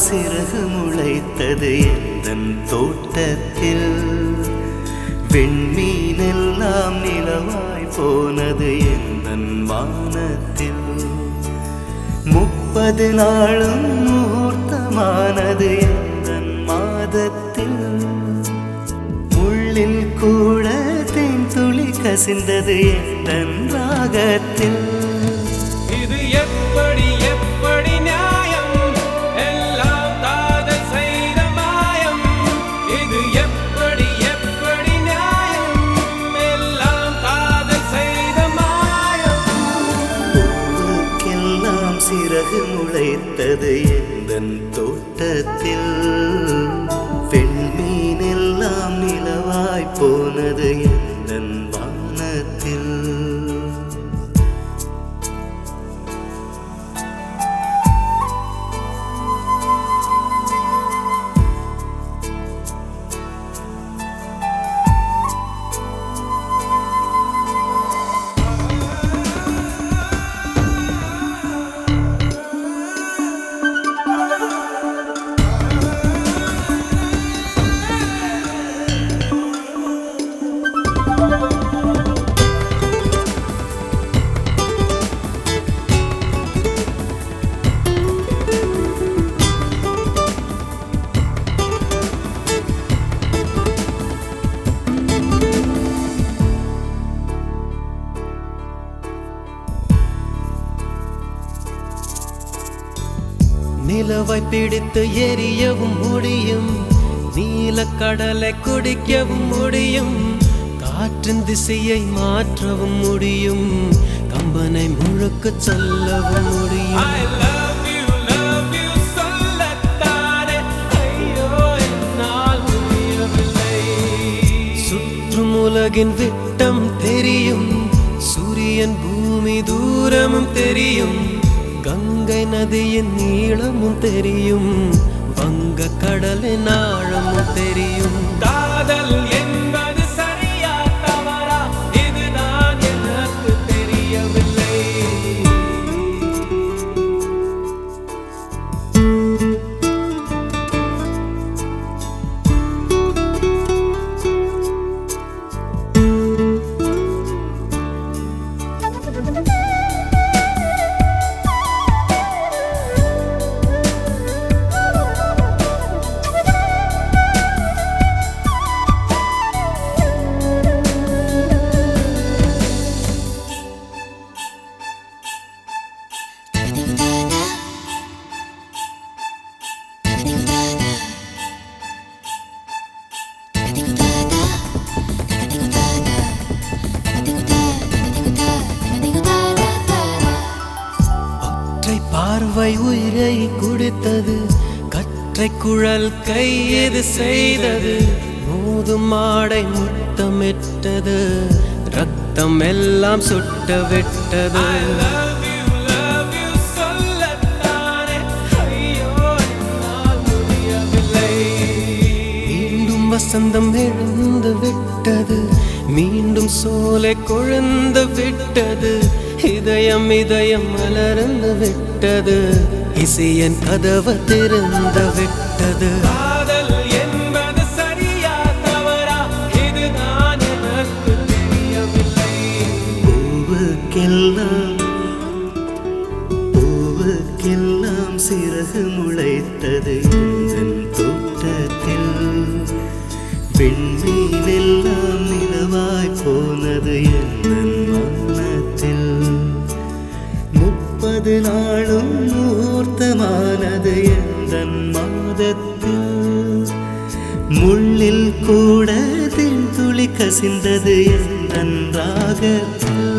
சிறகு முளைத்தது எந்தன் தோட்டத்தில் வெண்மீனெல்லாம் நிலவாய் போனது எந்தன் வானத்தில் முப்பது நாளும் முகூர்த்தமானது எந்தன் மாதத்தில் முள்ளில் கூட தேன் துளி கசிந்தது எந்தன் ராகத்தில் இது எப்படி எப்படி நியாயம் எல்லாம் காதல் செய்த மாயம் இது எப்படி எப்படி நியாயம் எல்லாம் காதல் செய்த மாயம் பூவுக்கெல்லாம் சிறகு முளைத்தது எந்தன் தோட்டத்தில் பெண்மீனெல்லாம் நிலவாய் போனது எந்தன் வானத்தில் நிலவை பிடித்து எரியவும் முடியும் நீலக்கடலை குடிக்கவும் முடியும் காற்றின் திசையை மாற்றவும் முடியும் கம்பனை முழுக்க சொல்லவும் முடியும் சுற்றும் உலகின் விட்டம் தெரியும் சூரியன் பூமி தூரமும் தெரியும் கங்கை நதியின் நீளமும் தெரியும் வங்க கடலின் ஆழமும் தெரியும் காதல் என்பது சரியா தவறா இதுதான் எனக்கு தெரியவில்லை ஒற்றை பார்வை உயிரை குடித்தது கற்றை குழல் கையது செய்தது மோதும் மாடை முத்தமிட்டது ரத்தம் எல்லாம் சுட்ட விட்டது மீண்டும் வசந்தம் எழுந்து விட்டது மீண்டும் சோலை கொழுந்து விட்டது இதயம் இதயம் மலர்ந்து விட்டது இசையன் கதவு திறந்து விட்டது காதல் என்பது சரியா தவறா இதுதான் எனக்கு தெரியவில்லை பூவுக்கெல்லாம் பூவுக்கெல்லாம் சிறகு முளைத்தது எந்தன் தோட்டத்தில் விண்மீனெல்லாம் நிலவாய் போனது எந்தன் வானத்தில் முப்பது நாளும் முகூர்த்தமானது எந்தன் மாதத்தில் முள்ளில் கூட தென் துளி கசிந்தது எந்தன் ராகத்தில்